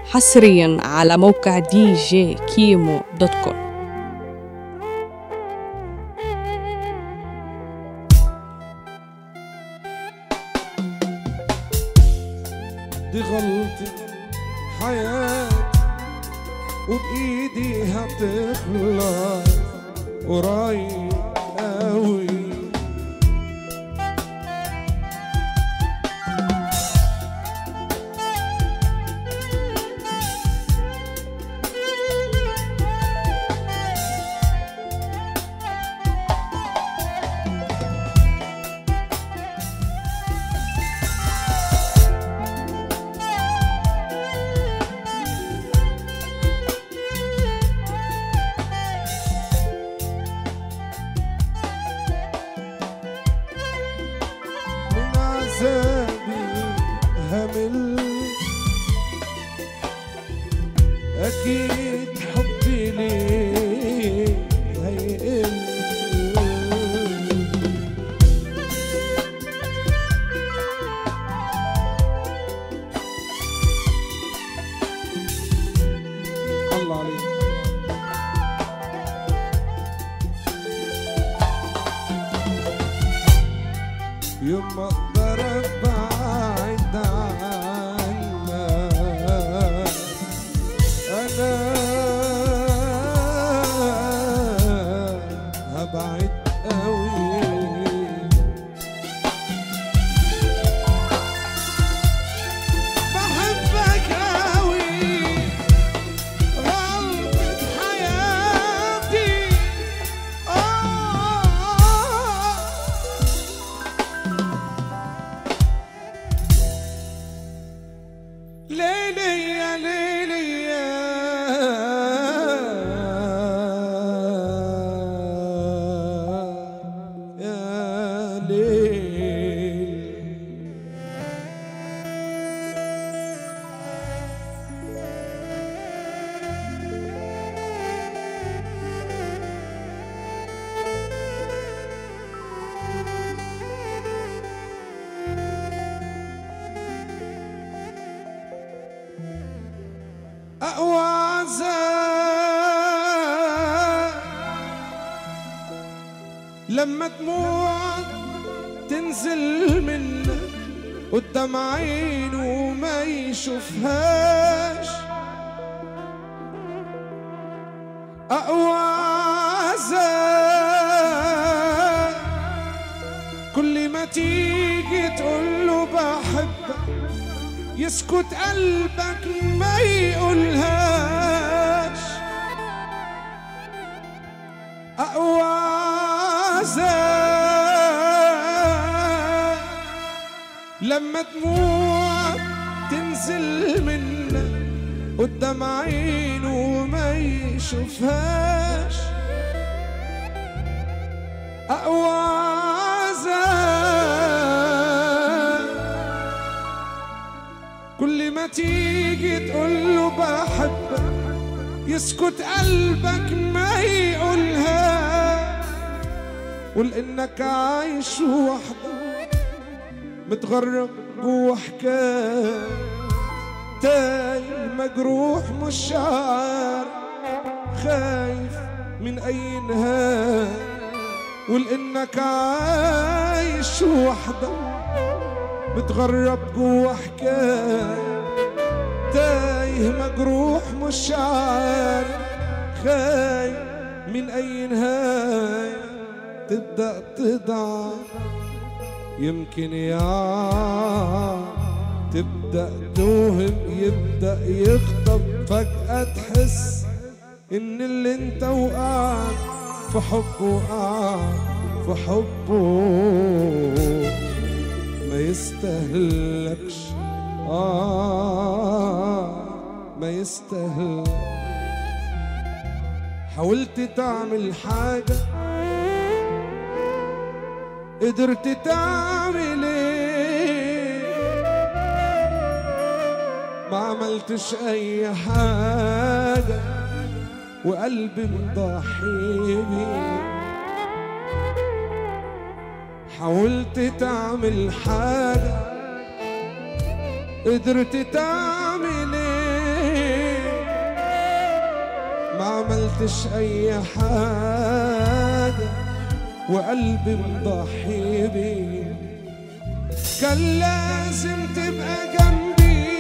حصريا على موقع دي جي كيمو دوت كوم دي غلطة حياتي وبإيدي هتخلص قريب قوي من عذابي همل أكيد حبي ليه هيقل الله عليك يوم ما اقدر ابعد عنك انا هبعد قوي بحبك قوي غلطة حياتي آه ليلي يا ليلي يا يا ليل أقوى عذاب لما دموع تنزل منك قدام عينه وما يشوفهاش أقوى عذاب كل ما تيجي تقوله بحبك يسكت قلبك ما يقولهاش أقوى عذاب لما دموع تنزل منك قدام عينه وما يشوفهاش أقوى عذاب كل ما تيجي تقوله بحبك يسكت قلبك ما يقولها قول انك عايش وحدك متغرب جوا حكاية تايه مجروح مش عارف خايف من اي نهاية قول انك عايش وحدك متغرب جوا حكاية تايه مجروح مش عارف خايف من أي نهاية تبدأ تضعف يمكن يا تبدأ توهم يبدأ يخطب فجأة تحس إن اللي انت وقعت في حبه وقعت في حبه ما يستهلكش آه ما يستهل حاولت تعمل حاجة قدرت تعمل ايه ما عملتش اي حاجة وقلبي مضحي بيه حاولت تعمل حاجة قدرت تعمل ايه ما عملتش اي حاجة وقلبي مضحي بيه كان لازم تبقى جنبي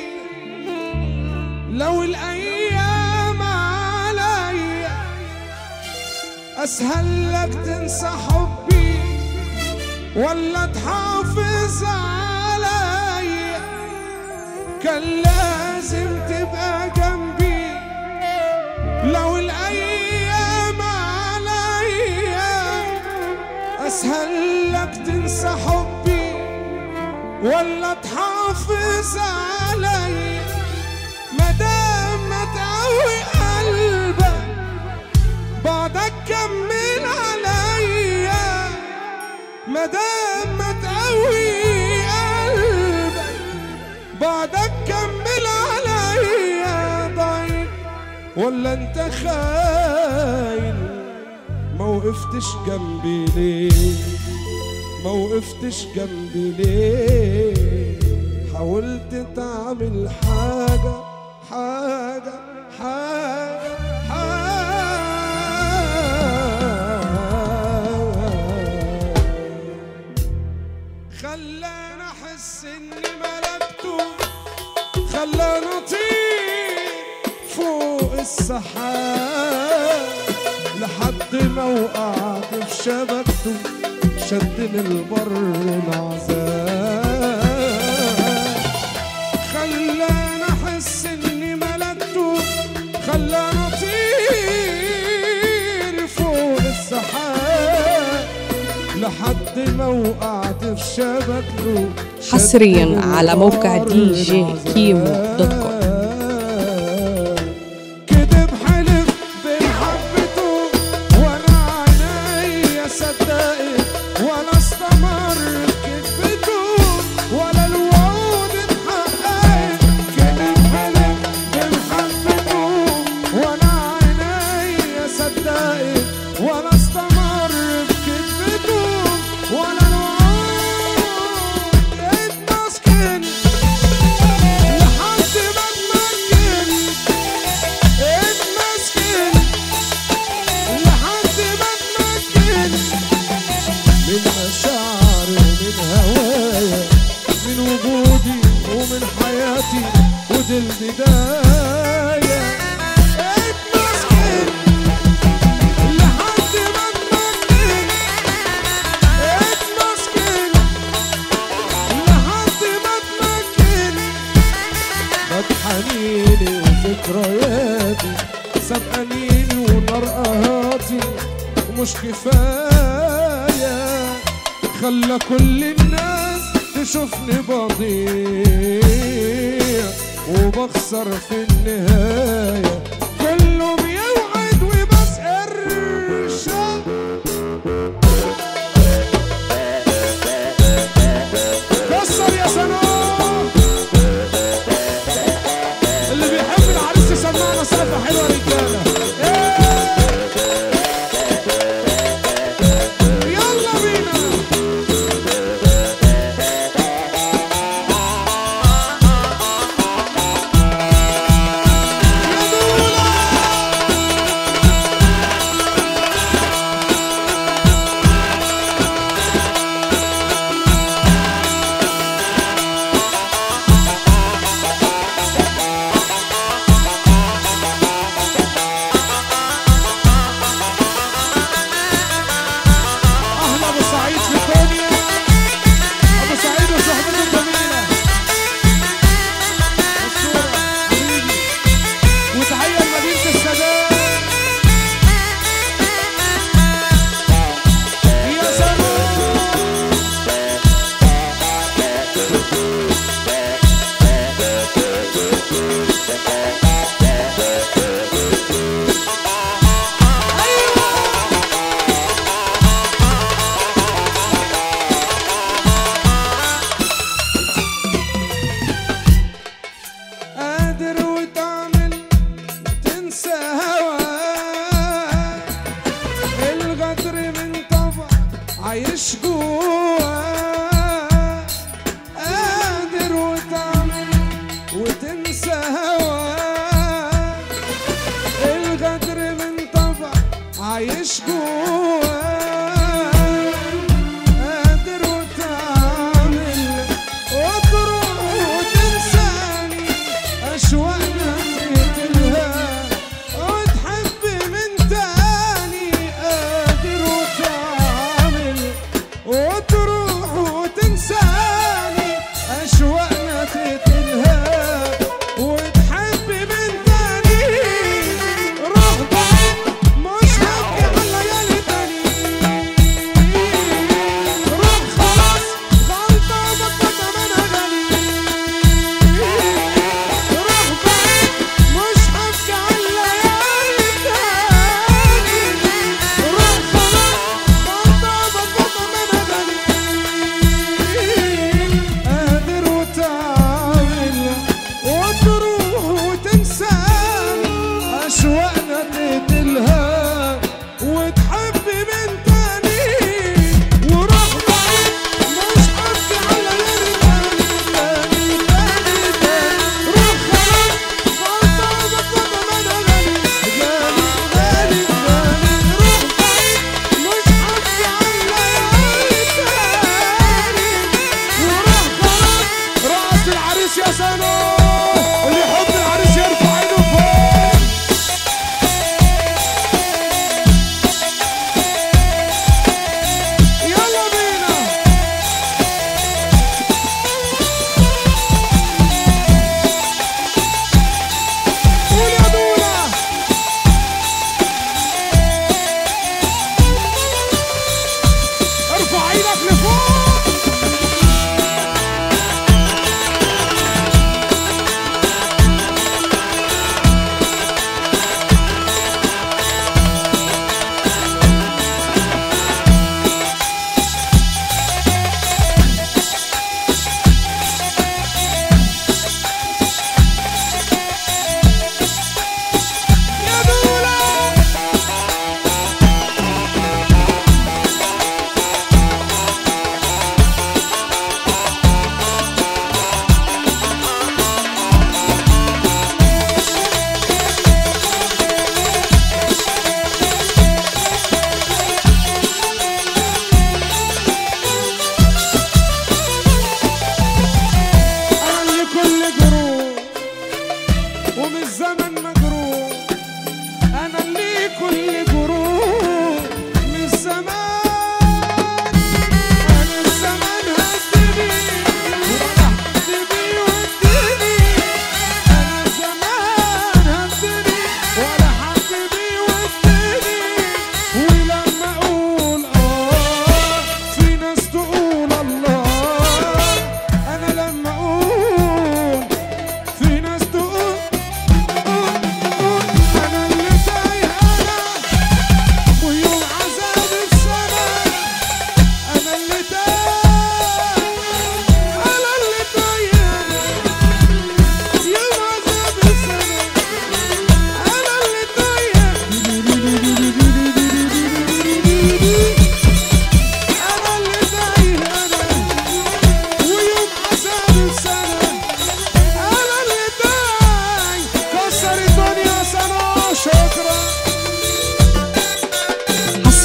لو الايام عليا اسهل لك تنسى حبي ولا تحافظ عليا كان لازم تبقى جنبي لو الايام عليا اسهل لك تنسى حبي ولا تحافظ عليا مدام ما تقوي قلبك بعدك كمل عليا مدام ما تقوي قلبك بعدك كمل عليا ضعيف ولا انت خاين ما وقفتش جنبي ليه ما وقفتش جنبي ليه حاولت تعمل حاجة حاجة حاجة حاجة خلاني احس اني ملكته خلاني اطير فوق السحاب لحد ما وقعت في شبكته شدني البر العذاب خلاني احس اني ملكته خلاني اطير فوق السحاب لحد ما وقعت في شبكته حصرياً شدني على موقع البر دي جي كيمو دوت كوم. العذاب. كدب حلف بمحبته وانا عينيا صدقت ولا استمر بكذبته ولا الوعود اتحققت كدب حلف بمحبته وانا عينيا صدقت ولا استمر بكذبته ولا الوعود اتمسكن لحد ما اتمكن اتمسكن لحد ما اتمكن من مشاعري ومن هوايا من وجودي ومن حياتي ودي البداية اتمسكن لحد ما اتمكن اتمسكن لحد ما اتمكن بات حنيني وذكرياتي سبقانيني ونار قهاتي ومش كفاية خلى كل الناس تشوفني بضيع وبخسر في النهاية كله بيوعد وبسأل كسر يا سنون اللي بيحب العريس يسمعنا سقفة حلوة رجالة إيه. يلا بينا يا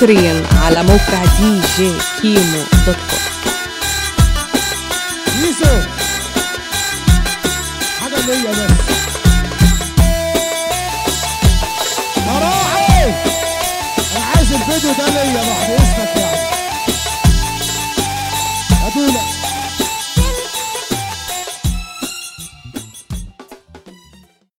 حصريا على موقع دي جي كيمو دوت كوم يسو حاجة ليا بس مراحل انا عايز الفيديو ده ليا بعد اسمك يعني هاتولك